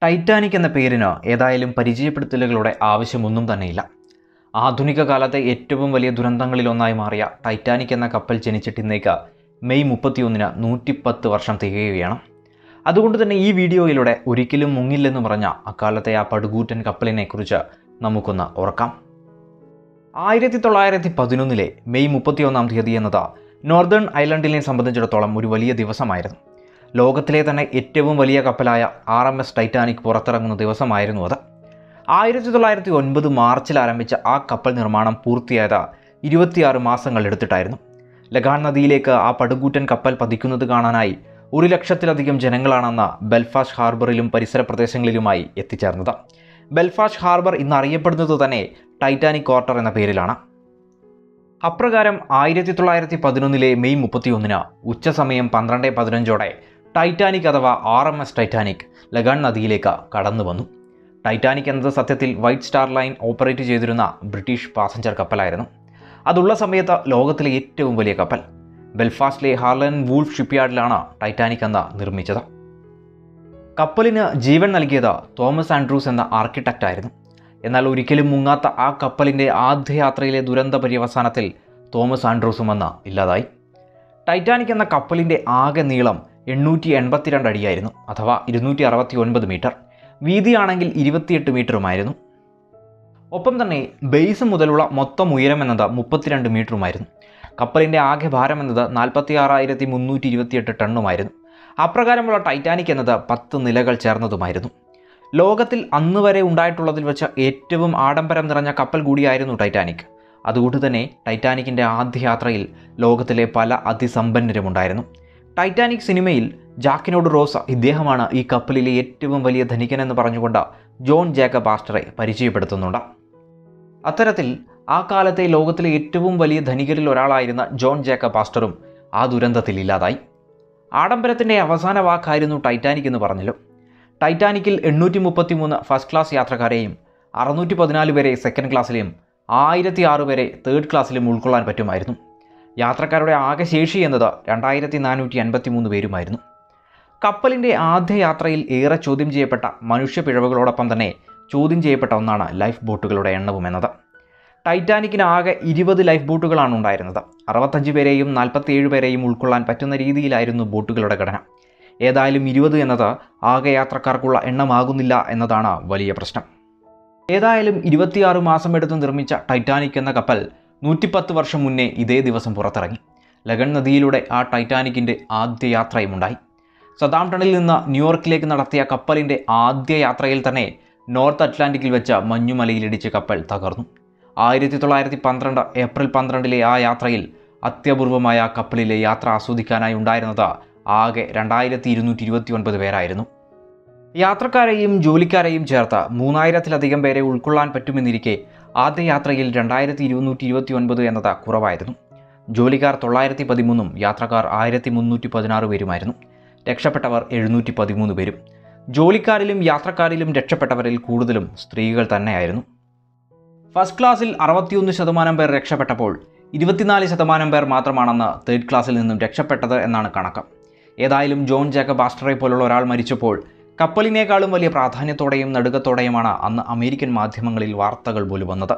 Titanic എന്ന പേരിന് ഏതായാലും പരിചയപ്പെടുത്തലുകളുടെ ആവശ്യമൊന്നും തന്നെയില്ല ആധുനിക കാലത്തെ ഏറ്റവും വലിയ ദുരന്തങ്ങളിലൊന്നായി മാറിയ ടൈറ്റാനിക് എന്ന കപ്പൽ ജനിച്ചിട്ട് ഇന്നേക്ക് മെയ് മുപ്പത്തിയൊന്നിന് നൂറ്റിപ്പത്ത് വർഷം തികയുകയാണ് അതുകൊണ്ട് തന്നെ ഈ വീഡിയോയിലൂടെ ഒരിക്കലും മുങ്ങില്ലെന്ന് പറഞ്ഞ അക്കാലത്തെ ആ പടുകൂറ്റൻ കപ്പലിനെക്കുറിച്ച് നമുക്കൊന്ന് ഓർക്കാം ആയിരത്തി തൊള്ളായിരത്തി പതിനൊന്നിലെ മെയ് മുപ്പത്തിയൊന്നാം തീയതി എന്നത് നോർത്തേൺ ഐലൻഡിനെ സംബന്ധിച്ചിടത്തോളം ഒരു വലിയ ദിവസമായിരുന്നു ലോകത്തിലെ തന്നെ ഏറ്റവും വലിയ കപ്പലായ ആർ എം എസ് ടൈറ്റാനിക് പുറത്തിറങ്ങുന്ന ദിവസമായിരുന്നു അത് ആയിരത്തി തൊള്ളായിരത്തി ഒൻപത് മാർച്ചിൽ ആരംഭിച്ച ആ കപ്പൽ നിർമ്മാണം പൂർത്തിയായത് ഇരുപത്തിയാറ് മാസങ്ങൾ എടുത്തിട്ടായിരുന്നു ലഗാൻ നദിയിലേക്ക് ആ പടുകൂറ്റൻ കപ്പൽ പതിക്കുന്നത് കാണാനായി ഒരു ലക്ഷത്തിലധികം ജനങ്ങളാണെന്ന് ബെൽഫാസ്റ്റ് ഹാർബറിലും പരിസര പ്രദേശങ്ങളിലുമായി എത്തിച്ചേർന്നത് ബെൽഫാസ്റ്റ് ഹാർബർ ഇന്ന് അറിയപ്പെടുന്നത് തന്നെ ടൈറ്റാനിക് ക്വാർട്ടർ എന്ന പേരിലാണ് അപ്രകാരം ആയിരത്തി തൊള്ളായിരത്തി പതിനൊന്നിലെ മെയ് മുപ്പത്തിയൊന്നിന് ഉച്ചസമയം പന്ത്രണ്ട് പതിനഞ്ചോടെ ടൈറ്റാനിക് അഥവാ R M S Titanic Lagan നദിയിലേക്ക് കടന്നു വന്നു ടൈറ്റാനിക് എന്നത് സത്യത്തിൽ വൈറ്റ് സ്റ്റാർ ലൈൻ ഓപ്പറേറ്റ് ചെയ്തിരുന്ന ബ്രിട്ടീഷ് പാസഞ്ചർ കപ്പലായിരുന്നു അതുള്ള സമയത്ത് ലോകത്തിലെ ഏറ്റവും വലിയ കപ്പൽ ബെൽഫാസ്റ്റിലെ ഹാർലൻ വൂൾഫ് ഷിപ്പ്യാർഡിലാണ് ടൈറ്റാനിക് എന്ന നിർമ്മിച്ചത് കപ്പലിന് ജീവൻ നൽകിയത് തോമസ് ആൻഡ്രൂസ് എന്ന ആർക്കിടെക്റ്റ് ആയിരുന്നു എന്നാൽ ഒരിക്കലും മുങ്ങാത്ത ആ കപ്പലിൻ്റെ ആദ്യ യാത്രയിലെ ദുരന്ത പര്യവസാനത്തിൽ തോമസ് ആൻഡ്രൂസും വന്ന് ഇല്ലാതായി ടൈറ്റാനിക് എന്ന കപ്പലിൻ്റെ ആകെ നീളം എണ്ണൂറ്റി എൺപത്തിരണ്ട് അടിയായിരുന്നു അഥവാ ഇരുന്നൂറ്റി അറുപത്തി ഒൻപത് മീറ്റർ വീതിയാണെങ്കിൽ ഇരുപത്തിയെട്ട് മീറ്ററുമായിരുന്നു ഒപ്പം തന്നെ ബേസ് മുതലുള്ള മൊത്തം ഉയരം എന്നത് മുപ്പത്തിരണ്ട് മീറ്ററുമായിരുന്നു കപ്പലിൻ്റെ ആകെ ഭാരം എന്നത് നാൽപ്പത്തി ആറായിരത്തി മുന്നൂറ്റി ഇരുപത്തിയെട്ട് ടണ്ണുമായിരുന്നു അപ്രകാരമുള്ള ടൈറ്റാനിക് എന്നത് പത്ത് നിലകൾ ചേർന്നതുമായിരുന്നു ലോകത്തിൽ അന്ന് വരെ ഉണ്ടായിട്ടുള്ളതിൽ വെച്ച് ഏറ്റവും ആഡംബരം നിറഞ്ഞ കപ്പൽ കൂടിയായിരുന്നു ടൈറ്റാനിക് അതുകൊണ്ട് തന്നെ ടൈറ്റാനിക്കിൻ്റെ ആദ്യ യാത്രയിൽ ലോകത്തിലെ പല അതിസമ്പന്നരും ഉണ്ടായിരുന്നു ടൈറ്റാനിക് സിനിമയിൽ ജാക്കിനോട് റോസ ഇദ്ദേഹമാണ് ഈ കപ്പലിലെ ഏറ്റവും വലിയ ധനികനെന്ന് പറഞ്ഞുകൊണ്ട് ജോൺ ജേക്കബ് ആസ്റ്ററെ പരിചയപ്പെടുത്തുന്നുണ്ട് അത്തരത്തിൽ ആ കാലത്തെ ലോകത്തിലെ ഏറ്റവും വലിയ ധനികരിൽ ഒരാളായിരുന്ന ജോൺ ജേക്കബ് ആസ്റ്ററും ആ ദുരന്തത്തിൽ ഇല്ലാതായി ആഡംബരത്തിൻ്റെ അവസാന വാക്കായിരുന്നു ടൈറ്റാനിക് എന്ന് പറഞ്ഞല്ലോ ടൈറ്റാനിക്കിൽ എണ്ണൂറ്റി മുപ്പത്തി മൂന്ന് ഫസ്റ്റ് ക്ലാസ് യാത്രക്കാരെയും അറുന്നൂറ്റി പതിനാല് പേരെ സെക്കൻഡ് ക്ലാസ്സിലെയും ആയിരത്തി ആറ് പേരെ തേർഡ് ക്ലാസ്സിലും ഉൾക്കൊള്ളാൻ പറ്റുമായിരുന്നു യാത്രക്കാരുടെ ആകെ ശേഷി എന്നത് രണ്ടായിരത്തി നാനൂറ്റി അൻപത്തി മൂന്ന് പേരുമായിരുന്നു കപ്പലിൻ്റെ ആദ്യ യാത്രയിൽ ഏറെ ചോദ്യം ചെയ്യപ്പെട്ട മനുഷ്യ പിഴവുകളോടൊപ്പം തന്നെ ചോദ്യം ചെയ്യപ്പെട്ട ഒന്നാണ് ലൈഫ് ബോട്ടുകളുടെ എണ്ണവും എന്നത് ടൈറ്റാനിക്കിന് ആകെ ഇരുപത് ലൈഫ് ബോട്ടുകളാണ് ഉണ്ടായിരുന്നത് അറുപത്തഞ്ച് പേരെയും നാൽപ്പത്തിയേഴ് പേരെയും ഉൾക്കൊള്ളാൻ പറ്റുന്ന രീതിയിലായിരുന്നു ബോട്ടുകളുടെ ഘടന ഏതായാലും ഇരുപത് എന്നത് ആകെ യാത്രക്കാർക്കുള്ള എണ്ണമാകുന്നില്ല എന്നതാണ് വലിയ പ്രശ്നം ഏതായാലും ഇരുപത്തിയാറ് മാസം എടുത്ത് നിർമ്മിച്ച ടൈറ്റാനിക് എന്ന കപ്പൽ നൂറ്റിപ്പത്ത് വർഷം മുന്നേ ഇതേ ദിവസം പുറത്തിറങ്ങി ലഗൺ നദിയിലൂടെ ആ ടൈറ്റാനിക്കിൻ്റെ ആദ്യ യാത്രയുമുണ്ടായി സദാംടണിൽ നിന്ന് ന്യൂയോർക്കിലേക്ക് നടത്തിയ കപ്പലിൻ്റെ ആദ്യ യാത്രയിൽ തന്നെ നോർത്ത് അറ്റ്ലാന്റിക്കിൽ വെച്ച മഞ്ഞുമലയിലിടിച്ച് കപ്പൽ തകർന്നു ആയിരത്തി തൊള്ളായിരത്തി പന്ത്രണ്ട് ഏപ്രിൽ പന്ത്രണ്ടിലെ ആ യാത്രയിൽ അത്യപൂർവമായ ആ കപ്പലിലെ യാത്ര ആസ്വദിക്കാനായി ഉണ്ടായിരുന്നത് ആകെ രണ്ടായിരത്തി ഇരുന്നൂറ്റി ഇരുപത്തി ഒൻപത് പേരായിരുന്നു യാത്രക്കാരെയും ജോലിക്കാരെയും ചേർത്ത് മൂന്നായിരത്തിലധികം പേരെ ഉൾക്കൊള്ളാൻ പറ്റുമെന്നിരിക്കെ ആദ്യ യാത്രയിൽ രണ്ടായിരത്തി ഇരുന്നൂറ്റി ഇരുപത്തി ഒൻപത് എന്നത് കുറവായിരുന്നു ജോലിക്കാർ തൊള്ളായിരത്തി പതിമൂന്നും യാത്രക്കാർ ആയിരത്തി മുന്നൂറ്റി പതിനാറ് പേരുമായിരുന്നു രക്ഷപ്പെട്ടവർ എഴുന്നൂറ്റി പതിമൂന്ന് പേരും ജോലിക്കാരിലും യാത്രക്കാരിലും രക്ഷപ്പെട്ടവരിൽ കൂടുതലും സ്ത്രീകൾ തന്നെയായിരുന്നു ഫസ്റ്റ് ക്ലാസ്സിൽ അറുപത്തിയൊന്ന് ശതമാനം പേർ രക്ഷപ്പെട്ടപ്പോൾ ഇരുപത്തിനാല് ശതമാനം പേർ മാത്രമാണെന്ന് തേർഡ് ക്ലാസ്സിൽ നിന്നും രക്ഷപ്പെട്ടത് എന്നാണ് കണക്ക് ഏതായാലും ജോൺ ജേക്കബ് ആസ്റ്ററെ പോലുള്ള ഒരാൾ മരിച്ചപ്പോൾ കപ്പലിനേക്കാളും വലിയ പ്രാധാന്യത്തോടെയും നടുക്കത്തോടെയുമാണ് അന്ന് അമേരിക്കൻ മാധ്യമങ്ങളിൽ വാർത്തകൾ പോലും വന്നത്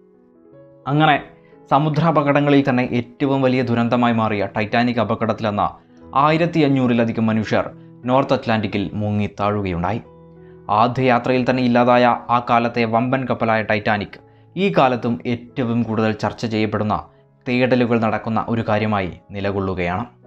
അങ്ങനെ സമുദ്രാപകടങ്ങളിൽ തന്നെ ഏറ്റവും വലിയ ദുരന്തമായി മാറിയ ടൈറ്റാനിക് അപകടത്തിലെന്ന ആയിരത്തി അഞ്ഞൂറിലധികം മനുഷ്യർ നോർത്ത് അറ്റ്ലാന്റിക്കിൽ മുങ്ങി താഴുകയുണ്ടായി ആദ്യ യാത്രയിൽ തന്നെ ഇല്ലാതായ ആ കാലത്തെ വമ്പൻ കപ്പലായ ടൈറ്റാനിക് ഈ കാലത്തും ഏറ്റവും കൂടുതൽ ചർച്ച ചെയ്യപ്പെടുന്ന തേടലുകൾ നടക്കുന്ന ഒരു കാര്യമായി നിലകൊള്ളുകയാണ്